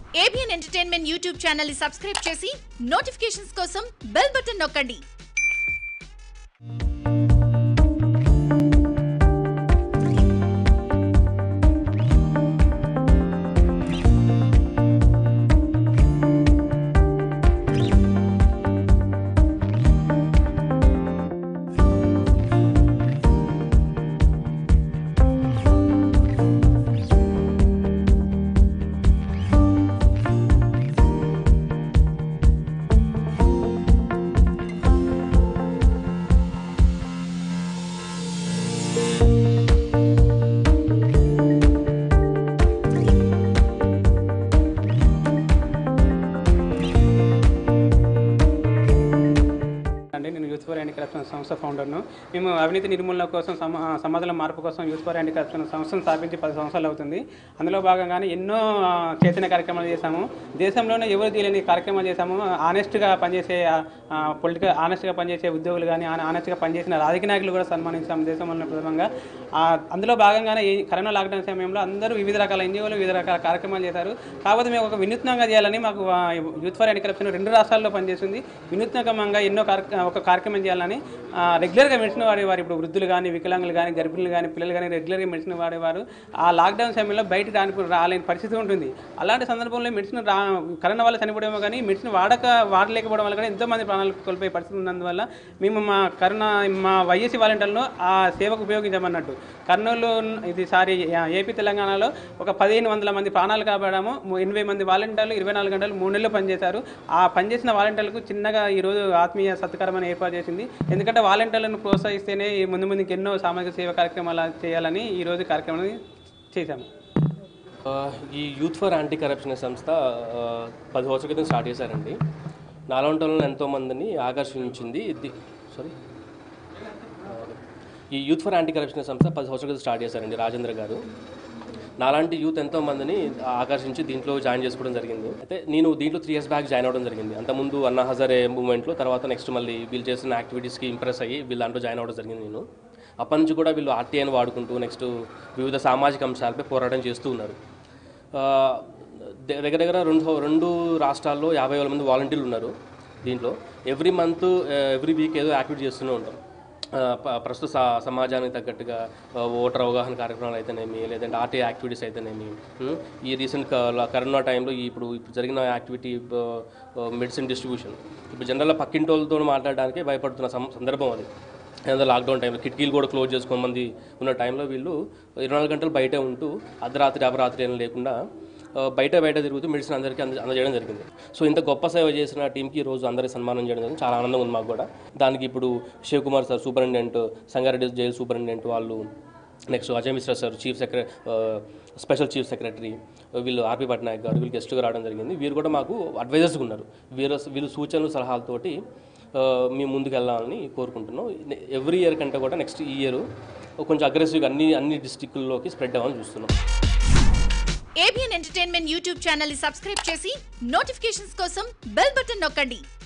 ABN entertainment YouTube channel ని subscribe చేసి notifications కోసం బెల్ బటన్ నొక్కండి అండి నేను యూత్ ఫర్ యాంటీ కరప్షన్ సంస్థ ఫౌండర్ను మేము అవినీతి నిర్మూలన కోసం సమ సమాజంలో మార్పు కోసం యూత్ ఫర్ యాంటీ కరప్షన్ సంస్థను స్థాపించి పది సంవత్సరాలు అవుతుంది అందులో భాగంగానే ఎన్నో ఆ, చైతన్య కార్యక్రమాలు చేశాము దేశంలోనే ఎవరు తెలియని కార్యక్రమాలు చేశాము ఆనెస్ట్గా పనిచేసే పొలిటికల్ ఆనెస్ట్గా పనిచేసే ఉద్యోగులు కానీ ఆనెస్ట్గా పనిచేసిన రాజకీయ నాయకులు కూడా సన్మానించాము దేశంలో ప్రథమంగా ఆ, అందులో భాగంగానే ఈ కరోనా లాక్డౌన్ సమయంలో అందరూ వివిధ రకాల ఎన్జిఓలు వివిధ రకాల కార్యక్రమాలు చేశారు కాకపోతే మేము ఒక వినూత్నంగా చేయాలని మాకు ఆ, యూత్ ఫర్ యాంటీ కరప్షన్ రెండు రాష్ట్రాల్లో పనిచేస్తుంది వినూత్నకంగా ఎన్నో కార్య ఒక కార్యక్రమం చేయాలని ఆ, రెగ్యులర్గా మెడిసిన్ వాడేవారు ఇప్పుడు వృద్ధులు కానీ వికలాంగులు కానీ గర్భిణులు కానీ పిల్లలు కానీ రెగ్యులర్గా మెడిసిన్ వాడేవారు ఆ లాక్డౌన్ సమయంలో బయట రాని రాలేని పరిస్థితి ఉంటుంది అలాంటి సందర్భంలో మెడిసిన్ రా కరోనా వల్ల చనిపోవడమో కానీ మెడిసిన్ వాడక వాడలేకపోవడం వల్ల కూడా ఎంతోమంది ప్రాణాలు కోల్పోయే పరిస్థితి ఉన్నందువల్ల మేము మా కరోనా మా వైఎస్సీ వాలంటీర్లను ఆ సేవకు ఉపయోగించామన్నట్టు కర్నూలు ఇది సారీ ఏపీ తెలంగాణలో ఒక పదిహేను వందల మంది ప్రాణాలు కాపాడాము ము- ఎనభై మంది వాలంటీర్లు ఇరవై నాలుగు గంటలు మూడు నెలలు పనిచేశారు ఆ పనిచేసిన వాలంటీర్లకు చిన్నగా ఈరోజు ఆత్మీయ సత్కారం అని ఏర్పాటు చేసింది ఎందుకంటే వాలంటీర్లను ప్రోత్సహిస్తేనే ఈ ముందు ముందుకు ఎన్నో సామాజిక సేవ కార్యక్రమాలు చేయాలని ఈరోజు కార్యక్రమాన్ని చేశాము ఆ, ఈ యూత్ ఫర్ యాంటీ కరప్షన్ సంస్థ ఆ, పది సంవత్సరాల క్రితం స్టార్ట్ చేశారండి నాలాంటి వాళ్ళని ఎంతోమందిని ఆకర్షించింది ఇది సారీ ఈ యూత్ ఫర్ యాంటీ కరప్షన్ సంస్థ పది సంవత్సరాల క్రితం స్టార్ట్ చేశారండి రాజేంద్ర గారు నాలాంటి యూత్ ఎంతో మందిని ఆకర్షించి దీంట్లో జాయిన్ చేసుకోవడం జరిగింది అయితే నేను దీంట్లో త్రీ ఇయర్స్ బ్యాక్ జాయిన్ అవ్వడం జరిగింది అంతకుముందు అన్నా హజారే మూవ్మెంట్లో తర్వాత నెక్స్ట్ మళ్ళీ వీళ్ళు చేస్తున్న యాక్టివిటీస్కి ఇంప్రెస్ అయ్యి వీళ్ళు దాంట్లో జాయిన్ అవ్వడం జరిగింది నేను అప్పటి నుంచి కూడా వీళ్ళు ఆర్టీఐని వాడుకుంటూ నెక్స్ట్ వివిధ సామాజిక అంశాలపై పోరాటం చేస్తూ ఉన్నారు ఆ, ద- దగ్గర దగ్గర రెండు రెండు రాష్ట్రాల్లో యాభై వేల మంది వాలంటీర్లు ఉన్నారు దీంట్లో ఎవ్రీ మంత్ ఎవ్రీ వీక్ ఏదో యాక్టివిటీ చేస్తూనే ఉంటాం ఆ, ప- ప్రస్తుత స- సమాజానికి తగ్గట్టుగా ఆ, ఓటర్ అవగాహన కార్యక్రమాలు అయితేనేమి లేదంటే ఆర్టీ యాక్టివిటీస్ అయితేనేమి ఉం? ఈ రీసెంట్ క- కరోనా టైంలో ఈ ఇప్పుడు ఇప్పుడు జరిగిన యాక్టివిటీ మెడిసిన్ డిస్ట్రిబ్యూషన్ ఇప్పుడు జనరల్గా పక్కింటోళ్ళతో మాట్లాడడానికి భయపడుతున్న సం- సందర్భం అది ఏదో లాక్డౌన్ టైంలో కిటికీలు కూడా క్లోజ్ చేసుకోని మంది ఉన్న టైంలో వీళ్ళు ఇరవై నాలుగు గంటలు బయటే ఉంటూ అర్ధరాత్రి అపరాత్రి ఏం లేకుండా ఆ, బయట బయట తిరుగుతూ మెడిసిన్ అందరికీ అంద అందజేయడం జరిగింది సో ఇంత గొప్ప సేవ చేసిన టీంకి ఈ రోజు అందరికీ సన్మానం చేయడం జరిగింది చాలా ఆనందంగా ఉంది మాకు కూడా దానికి ఇప్పుడు Shiv Kumar sir superintendent Sangareddy jail superintendent వాళ్ళు next Ajay Mishra sir chief secretary special chief secretary వీళ్ళు ఆర్పి పట్నాయక్ గారు వీళ్ళు గెస్ట్గా రావడం జరిగింది వీరు కూడా మాకు అడ్వైజర్స్గా ఉన్నారు వీరు వీళ్ళు సూచనలు సలహాలతోటి ఆ, మేము ముందుకు వెళ్ళాలని కోరుకుంటున్నాం ఎవ్రీ ఇయర్ కంటే కూడా నెక్స్ట్ ఈ ఇయర్ కొంచెం అగ్రెసివ్గా అన్ని అన్ని డిస్టిక్ల్లోకి స్ప్రెడ్ అవ్వాలని చూస్తున్నాం ఏబిఎన్ ఎంటర్టైన్మెంట్ యూట్యూబ్ ఛానల్ ని సబ్స్క్రైబ్ చేసి నోటిఫికేషన్స్ కోసం బెల్ బటన్ నొక్కండి